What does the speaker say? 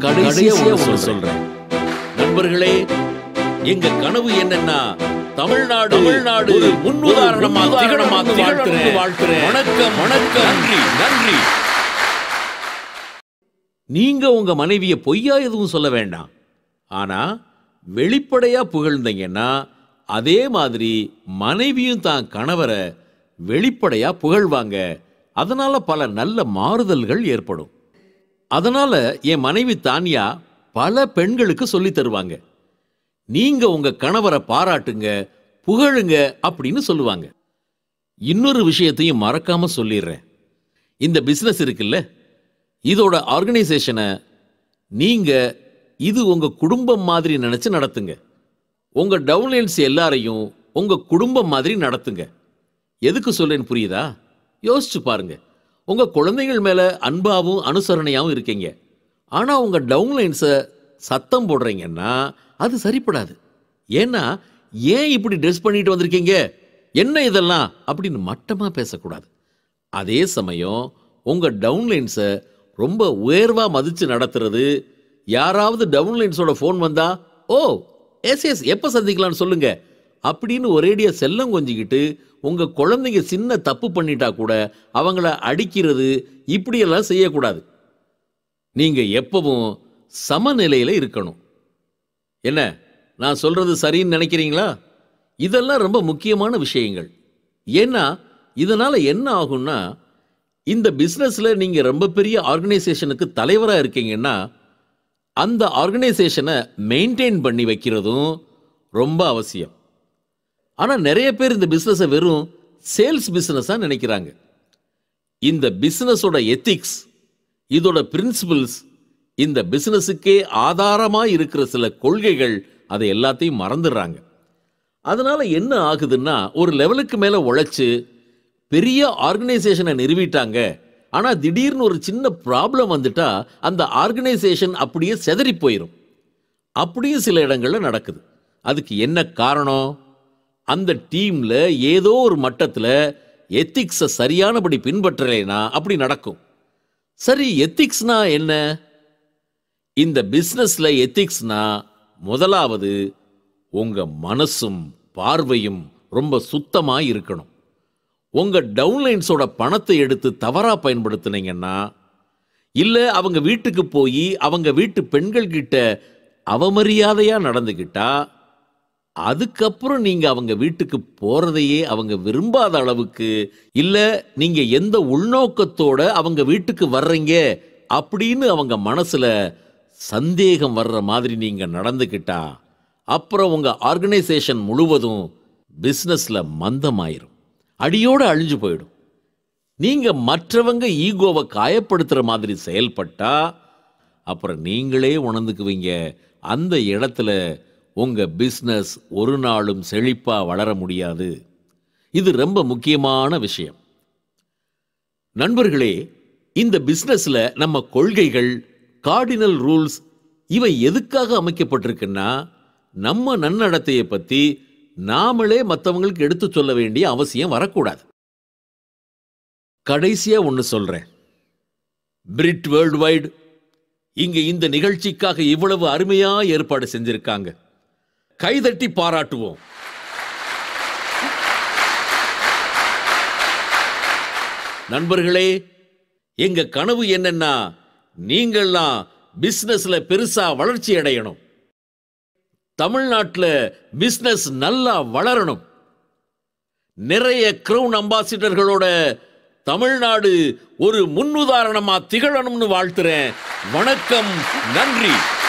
கடைசியா ஒண்ணு சொல்றேன் நண்பர்களே எங்க கனவு என்னன்னா தமிழ்நாடு தமிழ்நாடு ஒரு முன்னுதாரணமா திகழமா வாழ்த்துறேன் வாழ்த்துறேன் வணக்கம் வணக்கம் நன்றி நன்றி நீங்க உங்க மனைவிய பொய்யா எதுவும் சொல்ல வேண்டாம் ஆனா வெளிப்படையா புகழ்ந்தீங்கன்னா அதே மாதிரி மனைவியும் தான் கணவரை வெளிப்படையா புகழ்வாங்க அதனால பல நல்ல மாறுதல்கள் ஏற்படும் அதனால என் மனைவி தானியா பல பெண்களுக்கு சொல்லித் தருவாங்க நீங்க உங்க கணவரை பாராட்டுங்க புகழுங்க அப்படின்னு சொல்லுவாங்க இன்னொரு விஷயத்தையும் மறக்காம சொல்லிடுறேன் இந்த பிசினஸ் இருக்குல்ல இதோட ஆர்கனைசேஷனை நீங்க இது உங்க குடும்பம் மாதிரி நினைச்சு நடத்துங்க உங்க டவுன்லைன்ஸ் எல்லாரையும் உங்க குடும்பம் மாதிரி நடத்துங்க எதுக்கு சொல்றேன்னு புரியுதா யோசிச்சு பாருங்க உங்க குழந்தைகள் மேல அன்பாவும் அனுசரணையாவும் இருக்கீங்க ஆனா உங்க டவுன்லைன்ஸை சத்தம் போடுறீங்கன்னா அது சரிப்படாது ஏன்னா ஏன் இப்படி ட்ரெஸ் பண்ணிட்டு வந்திருக்கீங்க என்ன இதெல்லாம் அப்படின்னு மட்டமா பேசக்கூடாது அதே சமயம் உங்க டவுன்லைன்ஸை ரொம்ப உயர்வா மதிச்சு நடத்துறது யாராவது டவுன்லைன்ஸோட ஃபோன் வந்தா ஓ எஸ் எஸ் எப்போ சந்திக்கலாம்னு சொல்லுங்க அப்படின்னு ஒரேடியா செல்லம் கொஞ்சிக்கிட்டு உங்க குழந்தைங்க சின்ன தப்பு பண்ணிட்டா கூட அவங்கள அடிக்கிறது இப்படியெல்லாம் செய்யக்கூடாது நீங்க எப்பவும் சமநிலையில இருக்கணும் என்ன நான் சொல்றது சரின்னு நினைக்கிறீங்களா இதெல்லாம் ரொம்ப முக்கியமான விஷயங்கள் ஏன்னா இதனால என்ன ஆகும்னா இந்த பிஸ்னஸ்ல நீங்க ரொம்ப பெரிய ஆர்கனைசேஷனுக்கு தலைவரா இருக்கீங்கன்னா அந்த ஆர்கனைசேஷனை மெயின்டைன் பண்ணி வைக்கிறதும் ரொம்ப அவசியம் ஆனா நிறைய பேர் இந்த பிஸ்னஸை வெறும் சேல்ஸ் பிஸ்னஸா நினைக்கிறாங்க இந்த பிஸ்னஸோட எத்திக்ஸ் இதோட பிரின்சிபிள்ஸ் இந்த பிசினஸுக்கே ஆதாரமா இருக்கிற சில கொள்கைகள் அதை எல்லாத்தையும் மறந்துடுறாங்க அதனால என்ன ஆகுதுன்னா ஒரு லெவலுக்கு மேல உழைச்சு பெரிய ஆர்கனைசேஷனை நிறுவிட்டாங்க ஆனா திடீர்னு ஒரு சின்ன ப்ராப்ளம் வந்துட்டா அந்த ஆர்கனைசேஷன் அப்படியே செதறி போயிடும் அப்படியும் சில இடங்கள்ல நடக்குது அதுக்கு என்ன காரணம் அந்த டீம்ல ஏதோ ஒரு மட்டத்துல எத்திக்ஸை சரியானபடி பின்பற்றலைனா அப்படி நடக்கும் சரி எத்திக்ஸ்னா என்ன இந்த பிசினஸ்ல எத்திக்ஸ்னா முதலாவது உங்க மனசும் பார்வையும் ரொம்ப சுத்தமா இருக்கணும் உங்க டவுன்லைன்ஸோட பணத்தை எடுத்து தவறா பயன்படுத்துனீங்கன்னா இல்ல அவங்க வீட்டுக்கு போய் அவங்க வீட்டு பெண்கள் கிட்ட அவமரியாதையா நடந்துக்கிட்டா அதுக்கப்புறம் நீங்க அவங்க வீட்டுக்கு போறதையே அவங்க விரும்பாத அளவுக்கு இல்ல நீங்க எந்த உள்நோக்கத்தோட அவங்க வீட்டுக்கு வர்றீங்க அப்படின்னு அவங்க மனசுல சந்தேகம் வர்ற மாதிரி நீங்க நடந்துக்கிட்டா அப்புறம் உங்க ஆர்கனைசேஷன் முழுவதும் பிசினஸ்ல மந்தமாயிரும் அடியோட அழிஞ்சு போயிடும் நீங்க மற்றவங்க ஈகோவை காயப்படுத்துற மாதிரி செயல்பட்டா அப்புறம் நீங்களே உணர்ந்துக்குவீங்க அந்த இடத்துல உங்க பிசினஸ் ஒரு நாளும் செழிப்பா வளர முடியாது இது ரொம்ப முக்கியமான விஷயம் நண்பர்களே இந்த பிசினஸ்ல நம்ம கொள்கைகள் கார்டினல் ரூல்ஸ் இவை எதுக்காக அமைக்கப்பட்டிருக்குன்னா நம்ம நன்னடத்தையை பத்தி நாமளே மற்றவங்களுக்கு எடுத்து சொல்ல வேண்டிய அவசியம் வரக்கூடாது கடைசியா ஒன்னு சொல்றேன் பிரிட் வேர்ல்டு வைடு இங்க இந்த நிகழ்ச்சிக்காக இவ்வளவு அருமையா ஏற்பாடு செஞ்சிருக்காங்க கைதட்டி பாராட்டுவோம் நண்பர்களே எங்க கனவு என்னன்னா நீங்கள்லாம் பிசினஸ்ல பெருசா வளர்ச்சி அடையணும் தமிழ்நாட்டுல பிசினஸ் நல்லா வளரணும் நிறைய கிரவுன் அம்பாசிடர்களோட தமிழ்நாடு ஒரு முன்னுதாரணமா திகழணும்னு வாழ்த்துறேன் வணக்கம் நன்றி